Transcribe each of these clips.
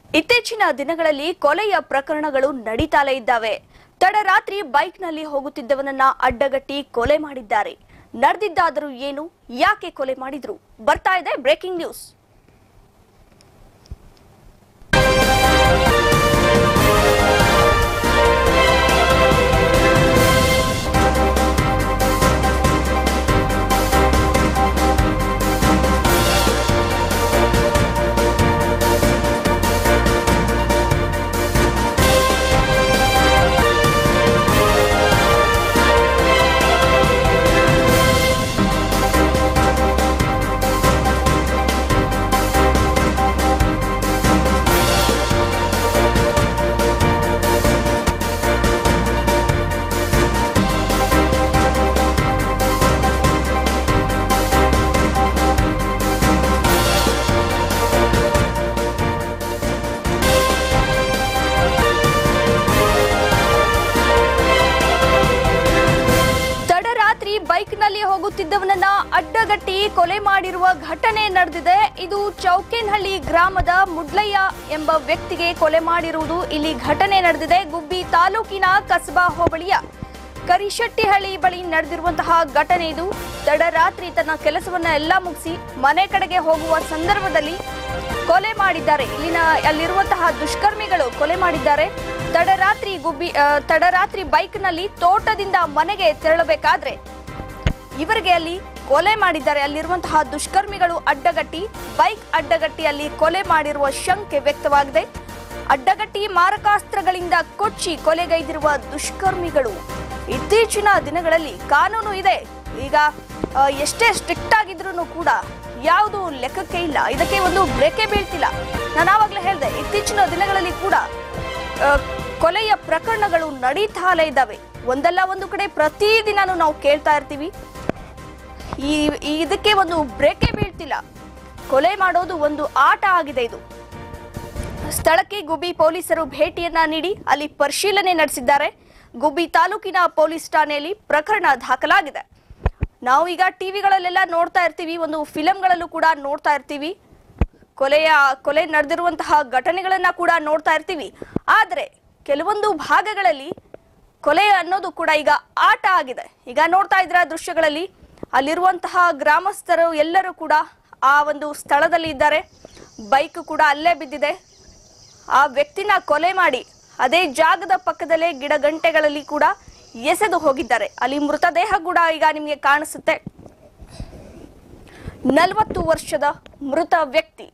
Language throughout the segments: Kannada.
ಇತ್ತೀಚಿನ ದಿನಗಳಲ್ಲಿ ಕೊಲೆಯ ಪ್ರಕರಣಗಳು ನಡೀತಾಲೇ ಇದ್ದಾವೆ ತಡರಾತ್ರಿ ಬೈಕ್ನಲ್ಲಿ ಹೋಗುತ್ತಿದ್ದವನನ್ನ ಅಡ್ಡಗಟ್ಟಿ ಕೊಲೆ ಮಾಡಿದ್ದಾರೆ ನಡೆದಿದ್ದಾದರೂ ಏನು ಯಾಕೆ ಕೊಲೆ ಮಾಡಿದ್ರು ಬರ್ತಾ ಇದೆ ಬ್ರೇಕಿಂಗ್ ನ್ಯೂಸ್ ತಡರಾತ್ರಿ ಬೈಕ್ನಲ್ಲಿ ಹೋಗುತ್ತಿದ್ದವನನ್ನ ಅಡ್ಡಗಟ್ಟಿ ಕೊಲೆ ಮಾಡಿರುವ ಘಟನೆ ನಡೆದಿದೆ ಇದು ಚೌಕೇನಹಳ್ಳಿ ಗ್ರಾಮದ ಮುಡ್ಲಯ್ಯ ಎಂಬ ವ್ಯಕ್ತಿಗೆ ಕೊಲೆ ಮಾಡಿರುವುದು ಇಲ್ಲಿ ಘಟನೆ ನಡೆದಿದೆ ಗುಬ್ಬಿ ತಾಲೂಕಿನ ಕಸಬಾ ಹೋಬಳಿಯ ಕರಿಶೆಟ್ಟಿಹಳ್ಳಿ ಬಳಿ ನಡೆದಿರುವಂತಹ ಘಟನೆ ಇದು ತಡರಾತ್ರಿ ತನ್ನ ಕೆಲಸವನ್ನ ಎಲ್ಲ ಮುಗಿಸಿ ಮನೆ ಕಡೆಗೆ ಹೋಗುವ ಸಂದರ್ಭದಲ್ಲಿ ಕೊಲೆ ಮಾಡಿದ್ದಾರೆ ಇಲ್ಲಿನ ಅಲ್ಲಿರುವಂತಹ ದುಷ್ಕರ್ಮಿಗಳು ಕೊಲೆ ಮಾಡಿದ್ದಾರೆ ತಡರಾತ್ರಿ ಗುಬ್ಬಿ ಆ, ತಡರಾತ್ರಿ ಬೈಕ್ನಲ್ಲಿ ತೋಟದಿಂದ ಮನೆಗೆ ತೆರಳಬೇಕಾದ್ರೆ ಇವರಿಗೆ ಅಲ್ಲಿ ಕೊಲೆ ಮಾಡಿದ್ದಾರೆ ಅಲ್ಲಿರುವಂತಹ ದುಷ್ಕರ್ಮಿಗಳು ಅಡ್ಡಗಟ್ಟಿ ಬೈಕ್ ಅಡ್ಡಗಟ್ಟಿ ಅಲ್ಲಿ ಕೊಲೆ ಮಾಡಿರುವ ಶಂಕೆ ವ್ಯಕ್ತವಾಗಿದೆ ಅಡ್ಡಗಟ್ಟಿ ಮಾರಕಾಸ್ತ್ರಗಳಿಂದ ಕೊಚ್ಚಿ ಕೊಲೆಗೈದಿರುವ ದುಷ್ಕರ್ಮಿಗಳು ಇತ್ತೀಚಿನ ದಿನಗಳಲ್ಲಿ ಕಾನೂನು ಇದೆ ಈಗ ಆ, ಎಷ್ಟೇ ಸ್ಟ್ರಿಕ್ಟ್ ಆಗಿದ್ರು ಕೂಡ ಯಾವುದು ಲೆಕ್ಕಕ್ಕೆ ಇಲ್ಲ ಇದಕ್ಕೆ ಒಂದು ಬ್ರೇಕೇ ಬೀಳ್ತಿಲ್ಲ ನಾನು ಆವಾಗಲೇ ಹೇಳಿದೆ ಇತ್ತೀಚಿನ ದಿನಗಳಲ್ಲಿ ಕೂಡ ಆ, ಕೊಲೆಯ ಪ್ರಕರಣಗಳು ನಡೀತಾಲೇ ಇದ್ದಾವೆ ಒಂದಲ್ಲ ಒಂದು ಕಡೆ ಪ್ರತಿದಿನಾನು ನಾವು ಕೇಳ್ತಾ ಇರ್ತೀವಿ ಈ ಈ ಇದಕ್ಕೆ ಒಂದು ಬ್ರೇಕೇ ಬೀಳ್ತಿಲ್ಲ ಕೊಲೆ ಮಾಡೋದು ಒಂದು ಆಟ ಆಗಿದೆ ಇದು ಸ್ಥಳಕ್ಕೆ ಗುಬ್ಬಿ ಪೊಲೀಸರು ಭೇಟಿಯನ್ನ ನೀಡಿ ಅಲ್ಲಿ ಪರಿಶೀಲನೆ ನಡೆಸಿದ್ದಾರೆ ಗುಬ್ಬಿ ತಾಲೂಕಿನ ಪೊಲೀಸ್ ಠಾಣೆಯಲ್ಲಿ ಪ್ರಕರಣ ದಾಖಲಾಗಿದೆ ನಾವು ಈಗ ಟಿವಿಗಳಲ್ಲೆಲ್ಲ ನೋಡ್ತಾ ಇರ್ತೀವಿ ಒಂದು ಫಿಲಂಗಳಲ್ಲೂ ಕೂಡ ನೋಡ್ತಾ ಇರ್ತೀವಿ ಕೊಲೆಯ ಕೊಲೆ ನಡೆದಿರುವಂತಹ ಘಟನೆಗಳನ್ನ ಕೂಡ ನೋಡ್ತಾ ಇರ್ತೀವಿ ಆದರೆ ಕೆಲವೊಂದು ಭಾಗಗಳಲ್ಲಿ ಕೊಲೆ ಅನ್ನೋದು ಕೂಡ ಈಗ ಆಟ ಆಗಿದೆ ಈಗ ನೋಡ್ತಾ ಇದ್ರ ದೃಶ್ಯಗಳಲ್ಲಿ ಅಲ್ಲಿರುವಂತಹ ಗ್ರಾಮಸ್ಥರು ಎಲ್ಲರೂ ಕೂಡ ಆ ಒಂದು ಸ್ಥಳದಲ್ಲಿ ಇದ್ದಾರೆ ಬೈಕ್ ಕೂಡ ಅಲ್ಲೇ ಬಿದ್ದಿದೆ ಆ ವ್ಯಕ್ತಿನ ಕೊಲೆ ಮಾಡಿ ಅದೇ ಜಾಗದ ಪಕ್ಕದಲ್ಲೇ ಗಿಡ ಗಂಟೆಗಳಲ್ಲಿ ಕೂಡ ಎಸೆದು ಹೋಗಿದ್ದಾರೆ ಅಲ್ಲಿ ಮೃತದೇಹ ಕೂಡ ಈಗ ನಿಮಗೆ ಕಾಣಿಸುತ್ತೆ ನಲವತ್ತು ವರ್ಷದ ಮೃತ ವ್ಯಕ್ತಿ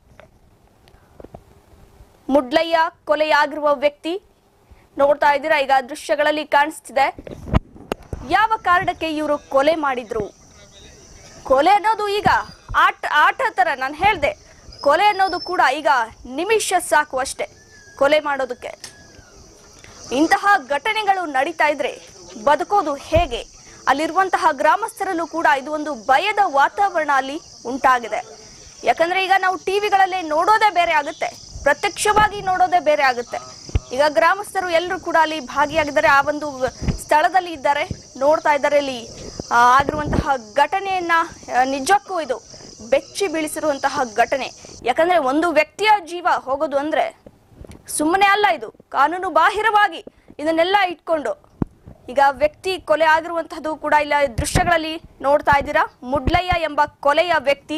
ಮುಡ್ಲಯ್ಯ ಕೊಲೆಯಾಗಿರುವ ವ್ಯಕ್ತಿ ನೋಡ್ತಾ ಇದ್ದೀರಾ ಈಗ ದೃಶ್ಯಗಳಲ್ಲಿ ಕಾಣಿಸ್ತಿದೆ ಯಾವ ಕಾರಣಕ್ಕೆ ಇವರು ಕೊಲೆ ಮಾಡಿದ್ರು ಕೊಲೆ ಅನ್ನೋದು ಈಗ ಆಟ ಆಟ ತರ ನಾನು ಹೇಳ್ದೆ ಕೊಲೆ ಅನ್ನೋದು ಕೂಡ ಈಗ ನಿಮಿಷ ಸಾಕು ಅಷ್ಟೇ ಕೊಲೆ ಮಾಡೋದಕ್ಕೆ ಇಂತಹ ಘಟನೆಗಳು ನಡೀತಾ ಇದ್ರೆ ಬದುಕೋದು ಹೇಗೆ ಅಲ್ಲಿರುವಂತಹ ಗ್ರಾಮಸ್ಥರಲ್ಲೂ ಕೂಡ ಇದು ಒಂದು ಭಯದ ವಾತಾವರಣ ಅಲ್ಲಿ ಉಂಟಾಗಿದೆ ಯಾಕಂದ್ರೆ ಈಗ ನಾವು ಟಿವಿಗಳಲ್ಲೇ ನೋಡೋದೇ ಬೇರೆ ಆಗುತ್ತೆ ಪ್ರತ್ಯಕ್ಷವಾಗಿ ನೋಡೋದೇ ಬೇರೆ ಆಗುತ್ತೆ ಈಗ ಗ್ರಾಮಸ್ಥರು ಎಲ್ಲರೂ ಕೂಡ ಅಲ್ಲಿ ಭಾಗಿಯಾಗಿದ್ದಾರೆ ಆ ಒಂದು ಸ್ಥಳದಲ್ಲಿ ಇದ್ದಾರೆ ನೋಡ್ತಾ ಇದ್ದಾರೆ ಇಲ್ಲಿ ಆ, ಆಗಿರುವಂತಹ ಘಟನೆಯನ್ನ ಆ, ನಿಜಕ್ಕೂ ಇದು ಬೆಚ್ಚಿ ಬೀಳಿಸಿರುವಂತಹ ಘಟನೆ ಯಾಕಂದ್ರೆ ಒಂದು ವ್ಯಕ್ತಿಯ ಜೀವ ಹೋಗೋದು ಅಂದ್ರೆ ಸುಮ್ಮನೆ ಅಲ್ಲ ಇದು ಕಾನೂನು ಬಾಹಿರವಾಗಿ ಇದನ್ನೆಲ್ಲ ಇಟ್ಕೊಂಡು ಈಗ ವ್ಯಕ್ತಿ ಕೊಲೆ ಆಗಿರುವಂತಹದ್ದು ಕೂಡ ಇಲ್ಲ ದೃಶ್ಯಗಳಲ್ಲಿ ನೋಡ್ತಾ ಇದ್ದೀರಾ ಮುಡ್ಲಯ್ಯ ಎಂಬ ಕೊಲೆಯ ವ್ಯಕ್ತಿ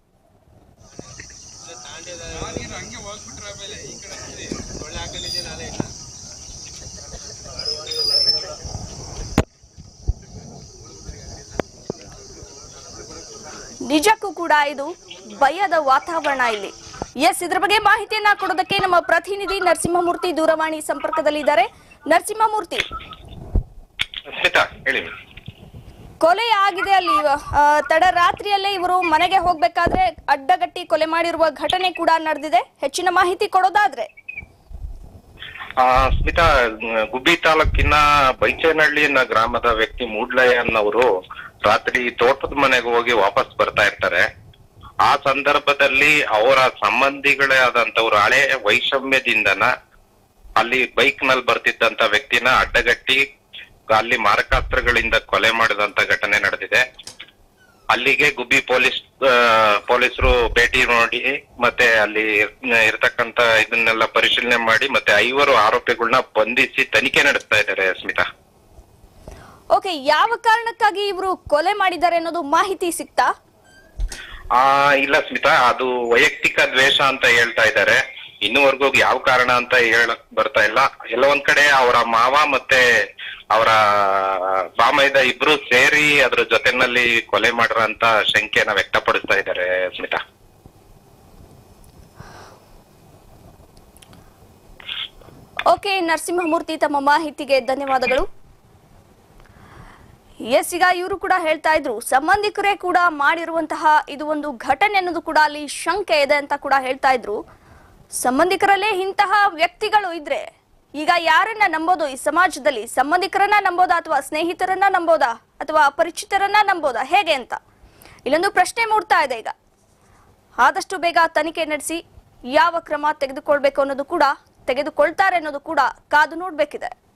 ನಿಜಕ್ಕೂ ಕೂಡ ಇದು ಭಯದ ವಾತಾವರಣ ಇಲ್ಲಿ ಎಸ್ ಇದ್ರ ಬಗ್ಗೆ ಮಾಹಿತಿಯನ್ನ ಕೊಡೋದಕ್ಕೆ ನಮ್ಮ ಪ್ರತಿನಿಧಿ ನರಸಿಂಹಮೂರ್ತಿ ದೂರವಾಣಿ ಸಂಪರ್ಕದಲ್ಲಿದ್ದಾರೆ ನರಸಿಂಹಮೂರ್ತಿ ಸ್ಮಿತಾ ಹೇಳಿ ಕೊಲೆ ಆಗಿದೆ ಅಲ್ಲಿ ಆ, ತಡರಾತ್ರಿಯಲ್ಲೇ ಇವರು ಮನೆಗೆ ಹೋಗ್ಬೇಕಾದ್ರೆ ಅಡ್ಡಗಟ್ಟಿ ಕೊಲೆ ಮಾಡಿರುವ ಘಟನೆ ಕೂಡ ನಡೆದಿದೆ ಹೆಚ್ಚಿನ ಮಾಹಿತಿ ಕೊಡೋದಾದ್ರೆ ಆ, ಸ್ಮಿತಾ ಗುಬ್ಬಿ ತಾಲೂಕಿನ ಬೈಚೇನಹಳ್ಳಿ ಅನ್ನೋ ಗ್ರಾಮದ ವ್ಯಕ್ತಿ ಮೂಡ್ಲಯ್ಯ ಅನ್ನೋರು ರಾತ್ರಿ ತೋಟದ ಮನೆಗೆ ಹೋಗಿ ವಾಪಸ್ ಬರ್ತಾ ಇರ್ತಾರೆ ಆ ಸಂದರ್ಭದಲ್ಲಿ ಅವರ ಸಂಬಂಧಿಗಳೇ ಆದಂತವ್ರು ಹಳೆ ವೈಷಮ್ಯದಿಂದನ ಅಲ್ಲಿ ಬೈಕ್ ನಲ್ಲಿ ಬರ್ತಿದ್ದಂತ ವ್ಯಕ್ತಿನ ಅಡ್ಡಗಟ್ಟಿ ಅಲ್ಲಿ ಮಾರಕಾಸ್ತ್ರಗಳಿಂದ ಕೊಲೆ ಮಾಡಿದಂತ ಘಟನೆ ನಡೆದಿದೆ ಅಲ್ಲಿಗೆ ಗುಬ್ಬಿ ಪೊಲೀಸ್ ಪೊಲೀಸರು ಭೇಟಿ ನೋಡಿ ಮತ್ತೆ ಅಲ್ಲಿ ಇರ್- ಇರ್ತಕ್ಕಂತ ಇದನ್ನೆಲ್ಲ ಪರಿಶೀಲನೆ ಮಾಡಿ ಮತ್ತೆ ಐವರು ಆರೋಪಿಗಳನ್ನ ಬಂಧಿಸಿ ತನಿಖೆ ನಡೆಸ್ತಾ ಇದ್ದಾರೆ ಸ್ಮಿತಾ ಓಕೆ ಯಾವ ಕಾರಣಕ್ಕಾಗಿ ಇವರು ಕೊಲೆ ಮಾಡಿದ್ದಾರೆ ಅನ್ನೋದು ಮಾಹಿತಿ ಸಿಕ್ತಾ ಆ ಇಲ್ಲ ಸ್ಮಿತಾ ಅದು ವೈಯಕ್ತಿಕ ದ್ವೇಷ ಅಂತ ಹೇಳ್ತಾ ಇದ್ದಾರೆ ಇನ್ನುವರೆಗೂ ಯಾವ ಕಾರಣ ಅಂತ ಹೇಳಕ್ ಬರ್ತಾ ಇಲ್ಲ ಎಲ್ಲ ಒಂದ್ ಕಡೆ ಅವರ ಮಾವ ಮತ್ತೆ ಅವರ ಬಾಮೈದ ಇಬ್ರು ಸೇರಿ ಅದ್ರ ಜೊತೆನಲ್ಲಿ ಕೊಲೆ ಮಾಡಿರೋ ಅಂತ ಶಂಕೆನ ವ್ಯಕ್ತಪಡಿಸ್ತಾ ಇದ್ದಾರೆ ಸ್ಮಿತಾ ಓಕೆ ನರಸಿಂಹಮೂರ್ತಿ ತಮ್ಮ ಮಾಹಿತಿಗೆ ಧನ್ಯವಾದಗಳು ಎಸ್ ಈಗ ಇವರು ಕೂಡ ಹೇಳ್ತಾ ಇದ್ರು ಸಂಬಂಧಿಕರೇ ಕೂಡ ಮಾಡಿರುವಂತಹ ಇದು ಒಂದು ಘಟನೆ ಅನ್ನೋದು ಕೂಡ ಅಲ್ಲಿ ಶಂಕೆ ಇದೆ ಅಂತ ಕೂಡ ಹೇಳ್ತಾ ಇದ್ರು ಸಂಬಂಧಿಕರಲ್ಲೇ ಇಂತಹ ವ್ಯಕ್ತಿಗಳು ಇದ್ರೆ ಈಗ ಯಾರನ್ನ ನಂಬೋದು ಈ ಸಮಾಜದಲ್ಲಿ ಸಂಬಂಧಿಕರನ್ನ ನಂಬೋದಾ ಅಥವಾ ಸ್ನೇಹಿತರನ್ನ ನಂಬೋದಾ ಅಥವಾ ಅಪರಿಚಿತರನ್ನ ನಂಬೋದಾ ಹೇಗೆ ಅಂತ ಇಲ್ಲೊಂದು ಪ್ರಶ್ನೆ ಮೂಡ್ತಾ ಇದೆ ಈಗ ಆದಷ್ಟು ಬೇಗ ತನಿಖೆ ನಡೆಸಿ ಯಾವ ಕ್ರಮ ತೆಗೆದುಕೊಳ್ಬೇಕು ಅನ್ನೋದು ಕೂಡ ತೆಗೆದುಕೊಳ್ತಾರೆ ಅನ್ನೋದು ಕೂಡ ಕಾದು ನೋಡ್ಬೇಕಿದೆ